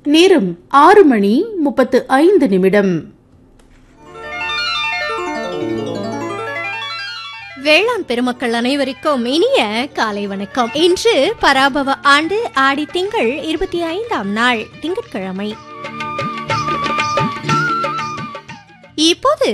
நேரம் ஆறு மணி முப்பத்து ஐந்து நிமிடம் வேளாண் பெருமக்கள் அனைவருக்கும் இனிய காலை வணக்கம் இன்று பராபவ ஆண்டு ஆடி திங்கள் இருபத்தி ஐந்தாம் நாள் திங்கட்கிழமை இப்போது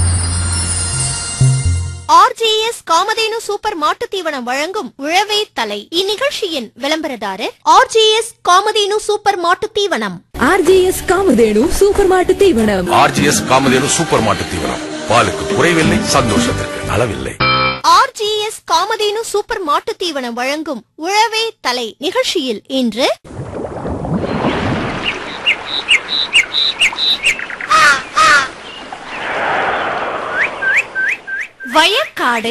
ஆர்ஜிஎஸ் காமதேனு சூப்பர் மாட்டுத் தீவனம் வழங்கும் உழவே தலை இந்நிகழ்ச்சியின் விளம்பரதாரர் ஆர்ஜிஎஸ் காமதேனு சூப்பர் மாட்டுத் தீவனம் ஆர்ஜிஎஸ் காமதேனு சூப்பர் மாட்டு தீவனம் ஆர்ஜிஎஸ் காமதேனு சூப்பர் மாட்டு தீவனம் பாலுக்கு குறைவில்லை சந்தோஷத்திற்கு அளவில்லை ஆர்ஜிஎஸ் காமதேனு சூப்பர் மாட்டுத் தீவனம் வழங்கும் உழவே தலை நிகழ்ச்சியில் இன்று வயக்காடு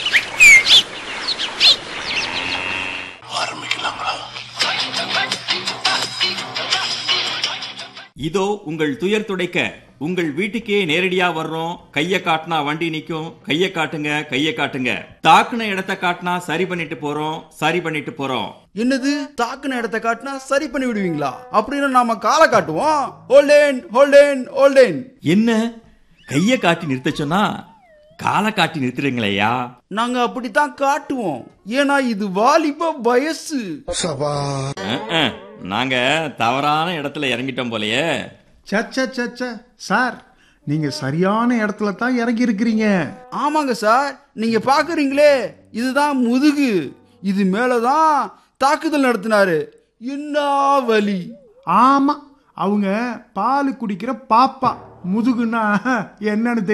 இதோ உங்கள் துயர் துடைக்க உங்கள் வீட்டுக்கே நேரடியா வர்றோம் கைய காட்டினா வண்டி நிக்கும் கைய காட்டுங்க கைய காட்டுங்க தாக்குன இடத்த காட்டினா சரி பண்ணிட்டு போறோம் சரி பண்ணிட்டு போறோம் என்னது தாக்குன இடத்த காட்டினா சரி பண்ணி விடுவீங்களா அப்படின்னா நாம காலை காட்டுவோம் ஹோல்டேன் ஹோல்டேன் ஹோல்டேன் என்ன கைய காட்டி நிறுத்த சொன்னா காலை காட்டி நிறுத்துறீங்களேயா நாங்க அப்படித்தான் காட்டுவோம் ஏன்னா இது வாலிப வயசு அஹ், அஹ், நாங்க தவறான இடத்துல இறங்கிட்டோம் போலயே சச்ச சச்ச சார் நீங்க சரியான இடத்துல தான் இறங்கி இருக்கிறீங்க ஆமாங்க சார் நீங்க பாக்குறீங்களே இதுதான் முதுகு இது மேலதான் தாக்குதல் நடத்தினாரு என்ன வலி ஆமா அவங்க பால் குடிக்கிற பாப்பா முதுகுன்னா என்னன்னு